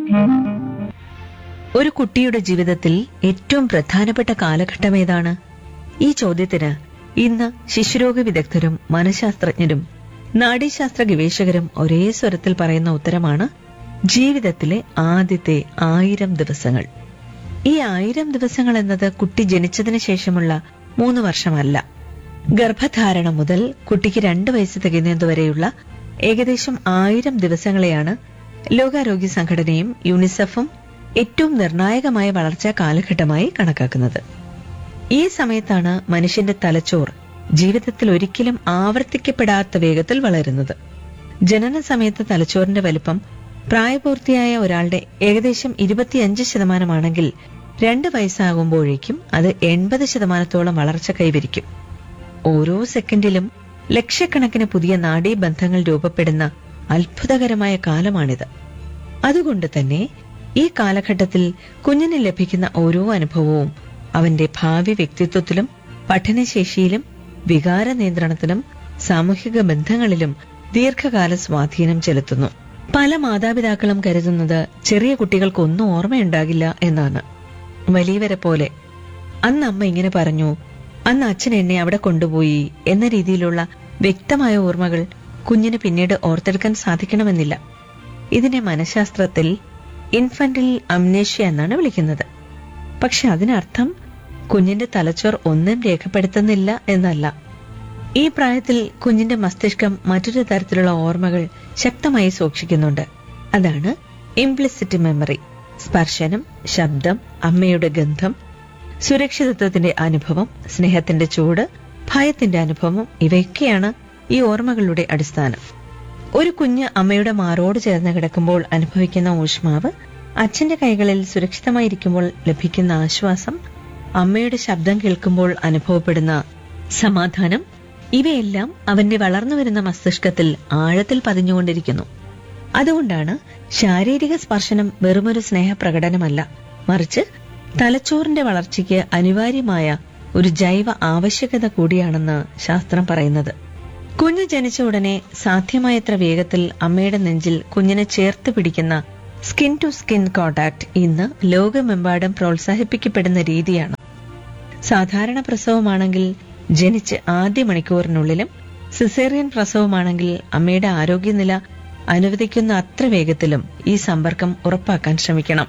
ഒരു കുട്ടിയുടെ ജീവിതത്തിൽ ഏറ്റവും പ്രധാനപ്പെട്ട കാലഘട്ടം ഏതാണ് ഈ ചോദ്യത്തിന് ഇന്ന് ശിശുരോഗ വിദഗ്ധരും മനഃശാസ്ത്രജ്ഞരും നാഡീശാസ്ത്ര ഗവേഷകരും ഒരേ സ്വരത്തിൽ പറയുന്ന ഉത്തരമാണ് ജീവിതത്തിലെ ആദ്യത്തെ ആയിരം ദിവസങ്ങൾ ഈ ആയിരം ദിവസങ്ങൾ എന്നത് കുട്ടി ജനിച്ചതിന് ശേഷമുള്ള മൂന്ന് വർഷമല്ല ഗർഭധാരണം മുതൽ കുട്ടിക്ക് രണ്ട് വയസ്സ് തികയുന്നതുവരെയുള്ള ഏകദേശം ആയിരം ദിവസങ്ങളെയാണ് ലോകാരോഗ്യ സംഘടനയും യൂണിസെഫും ഏറ്റവും നിർണായകമായ വളർച്ചാ കാലഘട്ടമായി കണക്കാക്കുന്നത് ഈ സമയത്താണ് മനുഷ്യന്റെ തലച്ചോർ ജീവിതത്തിൽ ഒരിക്കലും ആവർത്തിക്കപ്പെടാത്ത വേഗത്തിൽ വളരുന്നത് ജനന സമയത്ത് തലച്ചോറിന്റെ വലിപ്പം പ്രായപൂർത്തിയായ ഒരാളുടെ ഏകദേശം ഇരുപത്തിയഞ്ച് ശതമാനമാണെങ്കിൽ രണ്ട് വയസ്സാകുമ്പോഴേക്കും അത് എൺപത് ശതമാനത്തോളം വളർച്ച കൈവരിക്കും ഓരോ സെക്കൻഡിലും ലക്ഷക്കണക്കിന് പുതിയ നാഡീബന്ധങ്ങൾ രൂപപ്പെടുന്ന അത്ഭുതകരമായ കാലമാണിത് അതുകൊണ്ട് തന്നെ ഈ കാലഘട്ടത്തിൽ കുഞ്ഞിന് ലഭിക്കുന്ന ഓരോ അനുഭവവും അവന്റെ ഭാവി വ്യക്തിത്വത്തിലും പഠനശേഷിയിലും വികാര നിയന്ത്രണത്തിലും സാമൂഹിക ബന്ധങ്ങളിലും ദീർഘകാല സ്വാധീനം ചെലുത്തുന്നു പല മാതാപിതാക്കളും കരുതുന്നത് ചെറിയ കുട്ടികൾക്കൊന്നും ഓർമ്മയുണ്ടാകില്ല എന്നാണ് വലിയവരെ പോലെ അന്ന് അമ്മ ഇങ്ങനെ പറഞ്ഞു അന്ന് അച്ഛൻ എന്നെ അവിടെ കൊണ്ടുപോയി എന്ന രീതിയിലുള്ള വ്യക്തമായ ഓർമ്മകൾ കുഞ്ഞിന് പിന്നീട് ഓർത്തെടുക്കാൻ സാധിക്കണമെന്നില്ല ഇതിനെ മനഃശാസ്ത്രത്തിൽ ഇൻഫന്റിൽ അംനേഷ്യ എന്നാണ് വിളിക്കുന്നത് പക്ഷെ അതിനർത്ഥം കുഞ്ഞിന്റെ തലച്ചോർ ഒന്നും രേഖപ്പെടുത്തുന്നില്ല എന്നല്ല ഈ പ്രായത്തിൽ കുഞ്ഞിന്റെ മസ്തിഷ്കം മറ്റൊരു തരത്തിലുള്ള ഓർമ്മകൾ ശക്തമായി സൂക്ഷിക്കുന്നുണ്ട് അതാണ് ഇംപ്ലിസിറ്റ് മെമ്മറി സ്പർശനം ശബ്ദം അമ്മയുടെ ഗന്ധം സുരക്ഷിതത്വത്തിന്റെ അനുഭവം സ്നേഹത്തിന്റെ ചൂട് ഭയത്തിന്റെ അനുഭവം ഇവയൊക്കെയാണ് ഈ ഓർമ്മകളുടെ അടിസ്ഥാനം ഒരു കുഞ്ഞ് അമ്മയുടെ മാറോട് ചേർന്ന് കിടക്കുമ്പോൾ അനുഭവിക്കുന്ന ഊഷ്മാവ് അച്ഛന്റെ കൈകളിൽ സുരക്ഷിതമായിരിക്കുമ്പോൾ ലഭിക്കുന്ന ആശ്വാസം അമ്മയുടെ ശബ്ദം കേൾക്കുമ്പോൾ അനുഭവപ്പെടുന്ന സമാധാനം ഇവയെല്ലാം അവന്റെ വളർന്നുവരുന്ന മസ്തിഷ്കത്തിൽ ആഴത്തിൽ പതിഞ്ഞുകൊണ്ടിരിക്കുന്നു അതുകൊണ്ടാണ് ശാരീരിക സ്പർശനം വെറുമൊരു സ്നേഹപ്രകടനമല്ല മറിച്ച് തലച്ചോറിന്റെ വളർച്ചയ്ക്ക് അനിവാര്യമായ ഒരു ജൈവ ആവശ്യകത കൂടിയാണെന്ന് ശാസ്ത്രം പറയുന്നത് കുഞ്ഞ് ജനിച്ച ഉടനെ സാധ്യമായത്ര വേഗത്തിൽ അമ്മയുടെ നെഞ്ചിൽ കുഞ്ഞിനെ ചേർത്ത് പിടിക്കുന്ന സ്കിൻ ടു സ്കിൻ കോണ്ടാക്ട് ഇന്ന് ലോകമെമ്പാടും പ്രോത്സാഹിപ്പിക്കപ്പെടുന്ന രീതിയാണ് സാധാരണ പ്രസവമാണെങ്കിൽ ജനിച്ച് ആദ്യ മണിക്കൂറിനുള്ളിലും സിസേറിയൻ പ്രസവമാണെങ്കിൽ അമ്മയുടെ ആരോഗ്യനില അനുവദിക്കുന്ന അത്ര വേഗത്തിലും ഈ സമ്പർക്കം ഉറപ്പാക്കാൻ ശ്രമിക്കണം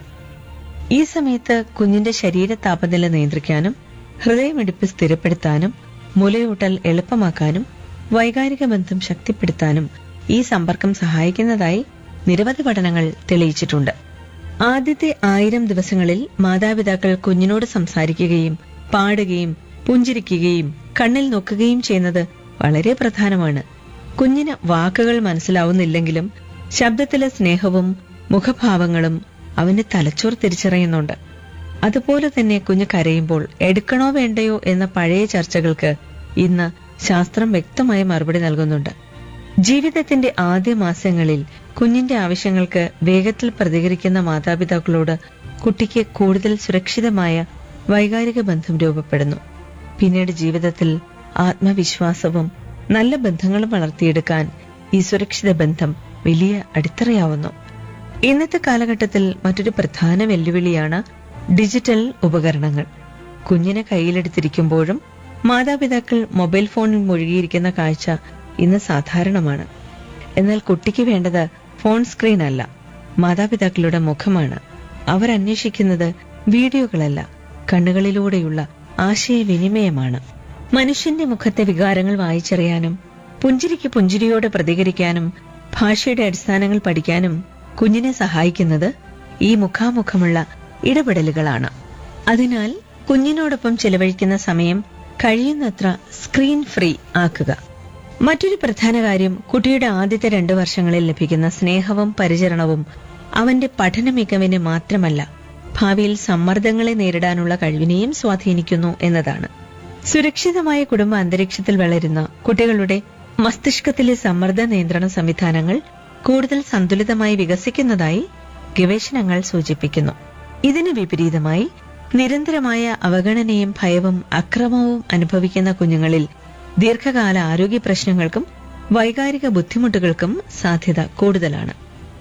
ഈ സമയത്ത് കുഞ്ഞിന്റെ ശരീര താപനില നിയന്ത്രിക്കാനും ഹൃദയമിടിപ്പ് സ്ഥിരപ്പെടുത്താനും മുലയൂട്ടൽ എളുപ്പമാക്കാനും വൈകാരിക ബന്ധം ശക്തിപ്പെടുത്താനും ഈ സമ്പർക്കം സഹായിക്കുന്നതായി നിരവധി പഠനങ്ങൾ തെളിയിച്ചിട്ടുണ്ട് ആദ്യത്തെ ആയിരം ദിവസങ്ങളിൽ മാതാപിതാക്കൾ കുഞ്ഞിനോട് സംസാരിക്കുകയും പാടുകയും പുഞ്ചിരിക്കുകയും കണ്ണിൽ നോക്കുകയും ചെയ്യുന്നത് വളരെ പ്രധാനമാണ് കുഞ്ഞിന് വാക്കുകൾ മനസ്സിലാവുന്നില്ലെങ്കിലും ശബ്ദത്തിലെ സ്നേഹവും മുഖഭാവങ്ങളും അവന്റെ തലച്ചോർ തിരിച്ചറിയുന്നുണ്ട് അതുപോലെ തന്നെ കുഞ്ഞ് കരയുമ്പോൾ എടുക്കണോ വേണ്ടയോ എന്ന പഴയ ചർച്ചകൾക്ക് ഇന്ന് ശാസ്ത്രം വ്യക്തമായ മറുപടി നൽകുന്നുണ്ട് ജീവിതത്തിന്റെ ആദ്യ മാസങ്ങളിൽ കുഞ്ഞിന്റെ ആവശ്യങ്ങൾക്ക് വേഗത്തിൽ പ്രതികരിക്കുന്ന മാതാപിതാക്കളോട് കുട്ടിക്ക് കൂടുതൽ സുരക്ഷിതമായ വൈകാരിക ബന്ധം രൂപപ്പെടുന്നു പിന്നീട് ജീവിതത്തിൽ ആത്മവിശ്വാസവും നല്ല ബന്ധങ്ങളും വളർത്തിയെടുക്കാൻ ഈ സുരക്ഷിത ബന്ധം വലിയ അടിത്തറയാവുന്നു ഇന്നത്തെ കാലഘട്ടത്തിൽ മറ്റൊരു പ്രധാന വെല്ലുവിളിയാണ് ഡിജിറ്റൽ ഉപകരണങ്ങൾ കുഞ്ഞിനെ കയ്യിലെടുത്തിരിക്കുമ്പോഴും മാതാപിതാക്കൾ മൊബൈൽ ഫോണിൽ മുഴുകിയിരിക്കുന്ന കാഴ്ച ഇന്ന് സാധാരണമാണ് എന്നാൽ കുട്ടിക്ക് വേണ്ടത് ഫോൺ സ്ക്രീൻ അല്ല മാതാപിതാക്കളുടെ മുഖമാണ് അവർ അന്വേഷിക്കുന്നത് വീഡിയോകളല്ല കണ്ണുകളിലൂടെയുള്ള ആശയവിനിമയമാണ് മനുഷ്യന്റെ മുഖത്തെ വികാരങ്ങൾ വായിച്ചറിയാനും പുഞ്ചിരിക്ക് പുഞ്ചിരിയോടെ പ്രതികരിക്കാനും ഭാഷയുടെ അടിസ്ഥാനങ്ങൾ പഠിക്കാനും കുഞ്ഞിനെ സഹായിക്കുന്നത് ഈ മുഖാമുഖമുള്ള ഇടപെടലുകളാണ് അതിനാൽ കുഞ്ഞിനോടൊപ്പം ചെലവഴിക്കുന്ന സമയം കഴിയുന്നത്ര സ്ക്രീൻ ഫ്രീ ആക്കുക മറ്റൊരു പ്രധാന കാര്യം കുട്ടിയുടെ ആദ്യത്തെ രണ്ടു വർഷങ്ങളിൽ ലഭിക്കുന്ന സ്നേഹവും പരിചരണവും അവന്റെ പഠന മികവിനെ മാത്രമല്ല ഭാവിയിൽ സമ്മർദ്ദങ്ങളെ നേരിടാനുള്ള കഴിവിനെയും സ്വാധീനിക്കുന്നു എന്നതാണ് സുരക്ഷിതമായ കുടുംബ അന്തരീക്ഷത്തിൽ വളരുന്ന കുട്ടികളുടെ മസ്തിഷ്കത്തിലെ സമ്മർദ്ദ നിയന്ത്രണ സംവിധാനങ്ങൾ കൂടുതൽ സന്തുലിതമായി വികസിക്കുന്നതായി ഗവേഷണങ്ങൾ സൂചിപ്പിക്കുന്നു ഇതിന് വിപരീതമായി നിരന്തരമായ അവഗണനയും ഭയവും അക്രമവും അനുഭവിക്കുന്ന കുഞ്ഞുങ്ങളിൽ ദീർഘകാല ആരോഗ്യ പ്രശ്നങ്ങൾക്കും വൈകാരിക ബുദ്ധിമുട്ടുകൾക്കും സാധ്യത കൂടുതലാണ്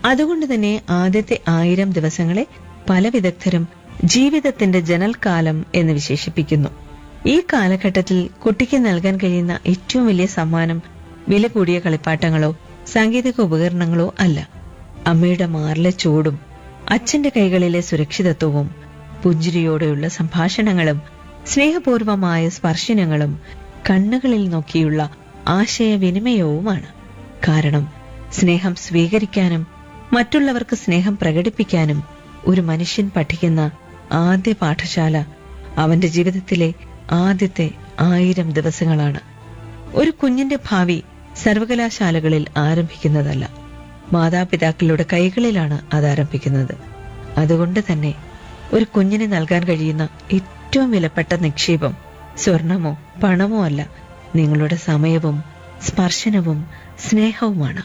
അതുകൊണ്ട് തന്നെ ആദ്യത്തെ ആയിരം ദിവസങ്ങളെ പല വിദഗ്ധരും ജീവിതത്തിന്റെ ജനൽക്കാലം എന്ന് വിശേഷിപ്പിക്കുന്നു ഈ കാലഘട്ടത്തിൽ കുട്ടിക്ക് നൽകാൻ കഴിയുന്ന ഏറ്റവും വലിയ സമ്മാനം വില കൂടിയ കളിപ്പാട്ടങ്ങളോ സാങ്കേതിക ഉപകരണങ്ങളോ അല്ല അമ്മയുടെ മാറിലെ ചൂടും അച്ഛന്റെ കൈകളിലെ സുരക്ഷിതത്വവും പുഞ്ചിരിയോടെയുള്ള സംഭാഷണങ്ങളും സ്നേഹപൂർവമായ സ്പർശനങ്ങളും കണ്ണുകളിൽ നോക്കിയുള്ള ആശയവിനിമയവുമാണ് കാരണം സ്നേഹം സ്വീകരിക്കാനും മറ്റുള്ളവർക്ക് സ്നേഹം പ്രകടിപ്പിക്കാനും ഒരു മനുഷ്യൻ പഠിക്കുന്ന ആദ്യ പാഠശാല അവന്റെ ജീവിതത്തിലെ ആദ്യത്തെ ആയിരം ദിവസങ്ങളാണ് ഒരു കുഞ്ഞിന്റെ ഭാവി സർവകലാശാലകളിൽ ആരംഭിക്കുന്നതല്ല മാതാപിതാക്കളുടെ കൈകളിലാണ് അത് ആരംഭിക്കുന്നത് അതുകൊണ്ട് തന്നെ ഒരു കുഞ്ഞിന് നൽകാൻ കഴിയുന്ന ഏറ്റവും വിലപ്പെട്ട നിക്ഷേപം സ്വർണമോ പണമോ അല്ല നിങ്ങളുടെ സമയവും സ്പർശനവും സ്നേഹവുമാണ്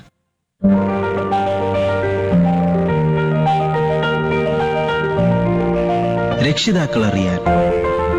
രക്ഷിതാക്കൾ അറിയാൻ